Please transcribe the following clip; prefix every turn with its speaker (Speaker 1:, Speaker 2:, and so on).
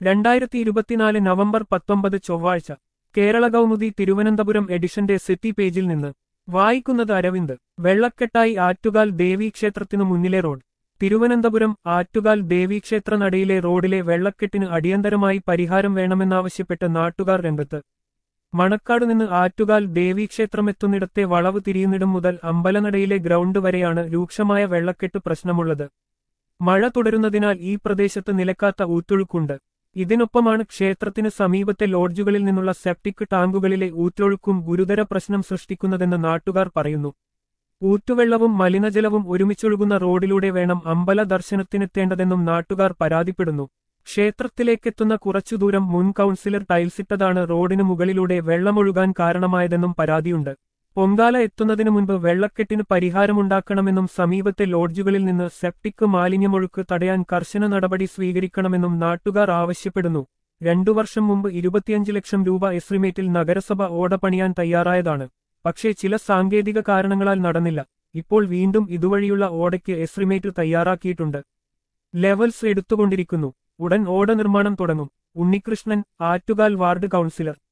Speaker 1: രണ്ടായിരത്തി ഇരുപത്തിനാല് നവംബർ പത്തൊമ്പത് ചൊവ്വാഴ്ച കേരള കൗമുദി തിരുവനന്തപുരം എഡിഷന്റെ സിറ്റി പേജിൽ നിന്ന് വായിക്കുന്നത് അരവിന്ദ് വെള്ളക്കെട്ടായി ആറ്റുകാൽ ദേവീക്ഷേത്രത്തിനു മുന്നിലെ റോഡ് തിരുവനന്തപുരം ആറ്റുകാൽ ദേവീക്ഷേത്ര നടയിലെ റോഡിലെ വെള്ളക്കെട്ടിന് അടിയന്തരമായി പരിഹാരം വേണമെന്നാവശ്യപ്പെട്ട് നാട്ടുകാർ രംഗത്ത് മണക്കാട് നിന്ന് ആറ്റുകാൽ ദേവീക്ഷേത്രമെത്തുന്നിടത്തെ വളവ് തിരിയുന്നിടം മുതൽ അമ്പലനടയിലെ ഗ്രൗണ്ട് വരെയാണ് രൂക്ഷമായ വെള്ളക്കെട്ട് പ്രശ്നമുള്ളത് മഴ തുടരുന്നതിനാൽ ഈ പ്രദേശത്ത് നിലക്കാത്ത ഊറ്റൊഴുക്കുണ്ട് ഇതിനൊപ്പമാണ് ക്ഷേത്രത്തിന് സമീപത്തെ ലോഡ്ജുകളിൽ നിന്നുള്ള സെപ്റ്റിക് ടാങ്കുകളിലെ ഊറ്റൊഴുക്കും ഗുരുതര പ്രശ്നം സൃഷ്ടിക്കുന്നതെന്ന് നാട്ടുകാർ പറയുന്നു ഊറ്റുവെള്ളവും മലിനജലവും ഒരുമിച്ചൊഴുകുന്ന റോഡിലൂടെ വേണം അമ്പല ദർശനത്തിനെത്തേണ്ടതെന്നും നാട്ടുകാർ പരാതിപ്പെടുന്നു ക്ഷേത്രത്തിലേക്കെത്തുന്ന കുറച്ചു ദൂരം മുൻ കൗൺസിലർ ടൈൽസിട്ടതാണ് റോഡിന് മുകളിലൂടെ വെള്ളമൊഴുകാൻ കാരണമായതെന്നും പരാതിയുണ്ട് പൊങ്കാല എത്തുന്നതിനു മുൻപ് വെള്ളക്കെട്ടിന് പരിഹാരമുണ്ടാക്കണമെന്നും സമീപത്തെ ലോഡ്ജുകളിൽ നിന്ന് സെപ്റ്റിക് മാലിന്യമൊഴുക്ക് തടയാൻ കർശന നടപടി സ്വീകരിക്കണമെന്നും നാട്ടുകാർ ആവശ്യപ്പെടുന്നു രണ്ടു വർഷം മുമ്പ് ഇരുപത്തിയഞ്ച് ലക്ഷം രൂപ എസ്റ്റിമേറ്റിൽ നഗരസഭ ഓട പണിയാൻ തയ്യാറായതാണ് പക്ഷേ ചില സാങ്കേതിക കാരണങ്ങളാൽ നടന്നില്ല ഇപ്പോൾ വീണ്ടും ഇതുവഴിയുള്ള ഓടയ്ക്ക് എസ്റ്റിമേറ്റ് തയ്യാറാക്കിയിട്ടുണ്ട് ലെവൽസ് എടുത്തുകൊണ്ടിരിക്കുന്നു ഉടൻ ഓട നിർമ്മാണം തുടങ്ങും ഉണ്ണികൃഷ്ണൻ ആറ്റുകാൽ വാർഡ് കൗൺസിലർ